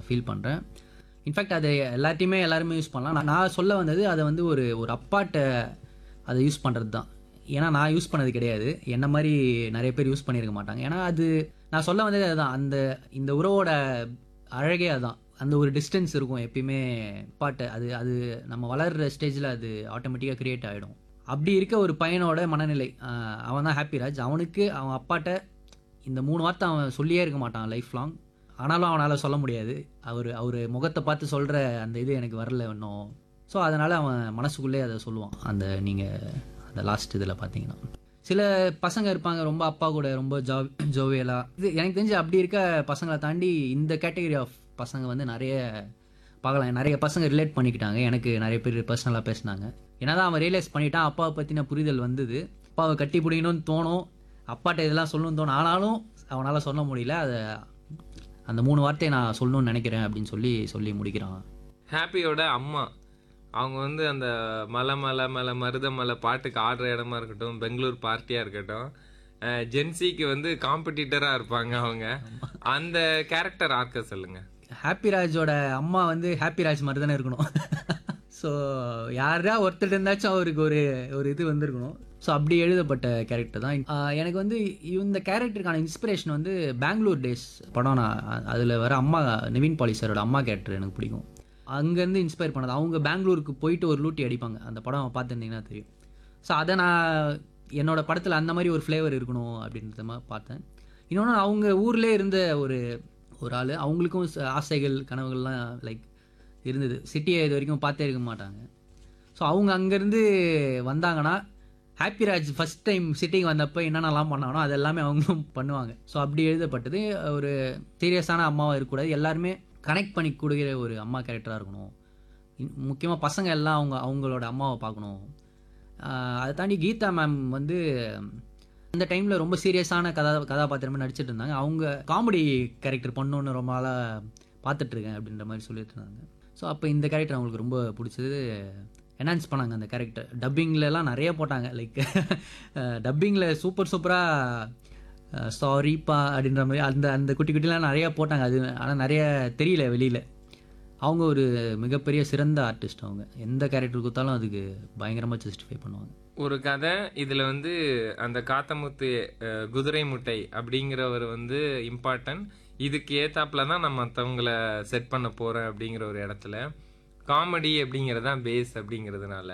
feel பண்ணுறேன் in fact அதை எல்லாத்தையுமே எல்லாருமே யூஸ் பண்ணலாம் நான் நான் சொல்ல வந்தது அதை வந்து ஒரு ஒரு அப்பாட்ட அதை யூஸ் பண்ணுறது தான் ஏன்னா நான் யூஸ் பண்ணது கிடையாது என்ன மாதிரி நிறைய பேர் யூஸ் பண்ணியிருக்க மாட்டாங்க ஏன்னா அது நான் சொல்ல வந்தது அதுதான் அந்த இந்த உறவோட அழகே அதான் அந்த ஒரு டிஸ்டன்ஸ் இருக்கும் எப்பயுமே அப்பாட்ட அது அது நம்ம வளர்கிற ஸ்டேஜில் அது ஆட்டோமேட்டிக்காக க்ரியேட் ஆகிடும் அப்படி இருக்க ஒரு பையனோட மனநிலை ஆஹ் அவன் தான் ஹாப்பிராஜ் அவனுக்கு அவன் அப்பாட்ட இந்த மூணு வார்த்தை அவன் சொல்லியே இருக்க மாட்டான் லைஃப் லாங் ஆனாலும் அவனால் சொல்ல முடியாது அவர் அவர் முகத்தை பார்த்து சொல்கிற அந்த இது எனக்கு வரல இன்னும் ஸோ அதனால் அவன் மனசுக்குள்ளே அதை சொல்லுவான் அந்த நீங்கள் அந்த லாஸ்ட் இதில் பார்த்தீங்கன்னா சில பசங்க இருப்பாங்க ரொம்ப அப்பா கூட ரொம்ப ஜா ஜோவியலா இது எனக்கு தெரிஞ்சு அப்படி இருக்க பசங்களை தாண்டி இந்த கேட்டகரி ஆஃப் பசங்க வந்து நிறைய பார்க்கலாம் நிறைய பசங்க ரிலேட் பண்ணிக்கிட்டாங்க எனக்கு நிறைய பேர் பர்சனலாக பேசினாங்க என்னதான் அவன் ரியலைஸ் பண்ணிட்டான் அப்பாவை பற்றின புரிதல் வந்தது அப்பாவை கட்டி பிடிக்கணும்னு தோணும் அப்பாட்ட இதெல்லாம் சொல்லணும்னு தோணும் ஆனாலும் அவனால் சொல்ல முடியல அதை அந்த மூணு வார்த்தையை நான் சொல்லணும்னு நினைக்கிறேன் அப்படின்னு சொல்லி சொல்லி முடிக்கிறான் ஹாப்பியோட அம்மா அவங்க வந்து அந்த மலை மலை மலை மருத மலை பாட்டுக்கு ஆடுற இடமா இருக்கட்டும் பெங்களூர் பார்ட்டியா இருக்கட்டும் ஜென்சிக்கு வந்து காம்படிட்டரா இருப்பாங்க அவங்க அந்த கேரக்டர் ஆர்க்க சொல்லுங்க ஹாப்பிராஜோட அம்மா வந்து ஹாப்பிராஜ் மாதிரி தானே இருக்கணும் ஸோ யாரா ஒருத்தர் இருந்தாச்சும் அவருக்கு ஒரு ஒரு இது வந்திருக்கணும் ஸோ அப்படி எழுதப்பட்ட கேரக்டர் தான் ஆஹ் எனக்கு வந்து இந்த கேரக்டருக்கான இன்ஸ்பிரேஷன் வந்து பெங்களூர் டேஸ் படம் நான் அதில் வர அம்மா நிவின் பாலி சாரோட அம்மா கேரக்டர் எனக்கு பிடிக்கும் அங்கேருந்து இன்ஸ்பயர் பண்ணது அவங்க பெங்களூருக்கு போயிட்டு ஒரு லூட்டி அடிப்பாங்க அந்த படம் பார்த்துருந்தீங்கன்னா தெரியும் ஸோ அதை நான் என்னோட படத்தில் அந்த மாதிரி ஒரு ஃப்ளேவர் இருக்கணும் அப்படின்றத மாதிரி பார்த்தேன் இன்னொன்று அவங்க ஊர்லேயே இருந்த ஒரு ஒரு ஆள் அவங்களுக்கும் ச- ஆசைகள் கனவுகள்லாம் லைக் இருந்தது சிட்டியை இது வரைக்கும் பார்த்தே இருக்க மாட்டாங்க ஸோ அவங்க அங்கேருந்து வந்தாங்கன்னா ஹாப்பிராஜ் ஃபஸ்ட் டைம் சிட்டிக்கு வந்தப்போ என்னென்னலாம் பண்ணானோ அது எல்லாமே அவங்களும் பண்ணுவாங்க ஸோ அப்படி எழுதப்பட்டது ஒரு சீரியஸான அம்மாவாக இருக்கக்கூடாது எல்லாருமே கனெக்ட் பண்ணி கொடுக்குற ஒரு அம்மா கேரக்டராக இருக்கணும் முக்கியமாக பசங்க எல்லாம் அவங்க அவங்களோட அம்மாவை பார்க்கணும் ஆஹ் அதை தாண்டி கீதா மேம் வந்து அந்த டைமில் ரொம்ப சீரியஸான கதா கதாபாத்திரமாக நடிச்சிட்டு இருந்தாங்க அவங்க காமெடி கேரக்டர் பண்ணணுன்னு ரொம்ப நாளாக பார்த்துட்ருக்கேன் அப்படின்ற மாதிரி சொல்லிட்டு இருந்தாங்க ஸோ அப்போ இந்த கேரக்டர் அவங்களுக்கு ரொம்ப பிடிச்சது என்ஹான்ஸ் பண்ணாங்க அந்த கேரக்டர் டப்பிங்லலாம் நிறைய போட்டாங்க லைக் டப்பிங்கில் சூப்பர் சூப்பராக சாரிப்பா அப்படின்ற மாதிரி அந்த அந்த குட்டி குட்டிலாம் நிறையா போட்டாங்க அது ஆனால் நிறைய தெரியல வெளியில் அவங்க ஒரு மிகப்பெரிய சிறந்த ஆர்டிஸ்ட் அவங்க எந்த கேரக்டர் கொடுத்தாலும் அதுக்கு பயங்கரமாக ஜஸ்டிஃபை பண்ணுவாங்க ஒரு கதை இதுல வந்து அந்த காத்தமுத்து அஹ், குதிரை முட்டை அப்படிங்கிறவர் வந்து இம்பார்ட்டன்ட் இதுக்கு ஏத்தாப்புல தான் நான் மற்றவங்கள செட் பண்ண போறேன் அப்படிங்கிற ஒரு இடத்துல காமெடி அப்படிங்கிறது தான் பேஸ் அப்படிங்கிறதுனால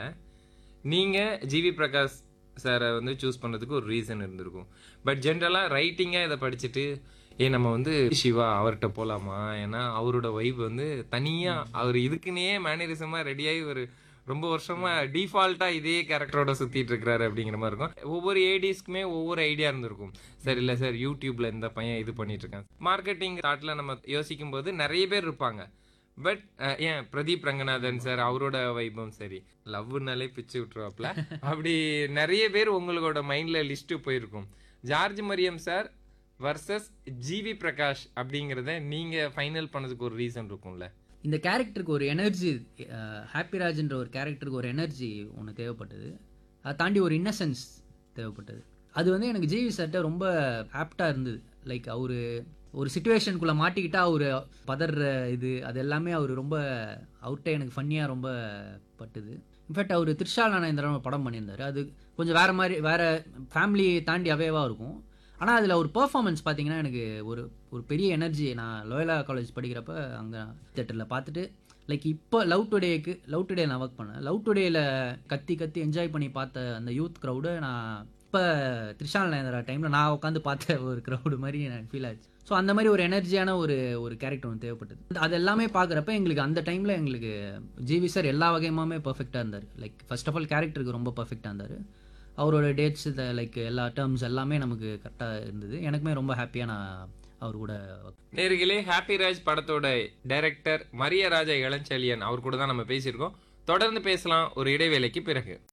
நீங்க ஜிவி பிரகாஷ் சாரை வந்து சூஸ் பண்ணதுக்கு ஒரு ரீசன் இருந்திருக்கும் பட் ஜென்ரலா ரைட்டிங்கா இதை படிச்சுட்டு ஏ நம்ம வந்து சிவா அவர்கிட்ட போலாமா ஏன்னா அவரோட வைப் வந்து தனியா அவர் இதுக்குன்னே மேனரிசமா ரெடியாகி ஒரு ரொம்ப வருஷமா டிஃபால்ட்டா இதே கேரக்டரோட சுத்திட்டு இருக்காரு அப்படிங்கிற மாதிரி இருக்கும் ஒவ்வொரு ஏடிஸ்க்குமே ஒவ்வொரு ஐடியா இருந்திருக்கும் சரி இல்ல சார் யூடியூப்ல இந்த பையன் இது பண்ணிட்டு இருக்கான் மார்க்கெட்டிங் தாட்ல நம்ம யோசிக்கும் போது நிறைய பேர் இருப்பாங்க பட் ஏன் பிரதீப் ரங்கநாதன் சார் அவரோட வைபம் சரி லவ்னாலே பிச்சு விட்டுருவாப்ல அப்படி நிறைய பேர் உங்களோட மைண்ட்ல லிஸ்ட் போயிருக்கும் George Mariyam sir versus GV Prakash அப்படிங்கிறத நீங்க ஃபைனல் பண்ணதுக்கு ஒரு ரீசன் இருக்கும்ல இந்த கேரக்டருக்கு ஒரு எனர்ஜி ஹாப்பிராஜ்ன்ற ஒரு கேரக்டருக்கு ஒரு எனர்ஜி ஒன்று தேவைப்பட்டது அதை தாண்டி ஒரு இன்னசென்ஸ் தேவைப்பட்டது அது வந்து எனக்கு ஜிவி சார்ட்ட ரொம்ப ஆப்டாக இருந்தது லைக் அவர் ஒரு சுச்சுவேஷனுக்குள்ளே மாட்டிக்கிட்டா அவர் பதற இது அது எல்லாமே அவர் ரொம்ப அவர்கிட்ட எனக்கு ஃபன்னியாக ரொம்ப பட்டுது இன்ஃபேக்ட் அவர் திரிஷால் நானேந்திரன் ஒரு படம் பண்ணியிருந்தார் அது கொஞ்சம் வேறு மாதிரி வேறு ஃபேமிலி தாண்டி அவேவாக இருக்கும் ஆனால் அதில் ஒரு பெர்ஃபார்மன்ஸ் பார்த்தீங்கன்னா எனக்கு ஒரு ஒரு பெரிய எனர்ஜி நான் லோயலா காலேஜ் படிக்கிறப்ப அங்கே தேட்டரில் பார்த்துட்டு லைக் இப்போ லவ் டுடேக்கு லவ் டுடே நான் ஒர்க் பண்ணேன் லவ் டுடேல கத்தி கத்தி என்ஜாய் பண்ணி பார்த்த அந்த யூத் க்ரௌடு நான் இப்போ திரிஷால் நயன்தாரா டைமில் நான் உட்காந்து பார்த்த ஒரு க்ரௌடு மாதிரி எனக்கு ஃபீல் ஆச்சு ஸோ அந்த மாதிரி ஒரு எனர்ஜியான ஒரு ஒரு கேரக்டர் ஒன்று தேவைப்பட்டது அது எல்லாமே பார்க்குறப்ப எங்களுக்கு அந்த டைமில் எங்களுக்கு ஜிவி சார் எல்லா வகையுமே பர்ஃபெக்டாக இருந்தார் லைக் ஃபர்ஸ்ட் ஆஃப் ஆல் கேரக்டருக்கு ரொம்ப பர்ஃபெக்டாக இருந்தார் அவரோட டேட்ஸ் லைக் எல்லா டேர்ம்ஸ் எல்லாமே நமக்கு கரெக்டாக இருந்தது எனக்குமே ரொம்ப ஹாப்பியாக நான் அவர் கூட work நேர்களே ஹாப்பி ராஜ் படத்தோட டைரக்டர் மரியராஜா இளஞ்செழியன் அவர் கூட தான் நம்ம பேசியிருக்கோம் தொடர்ந்து பேசலாம் ஒரு இடைவேளைக்கு பிறகு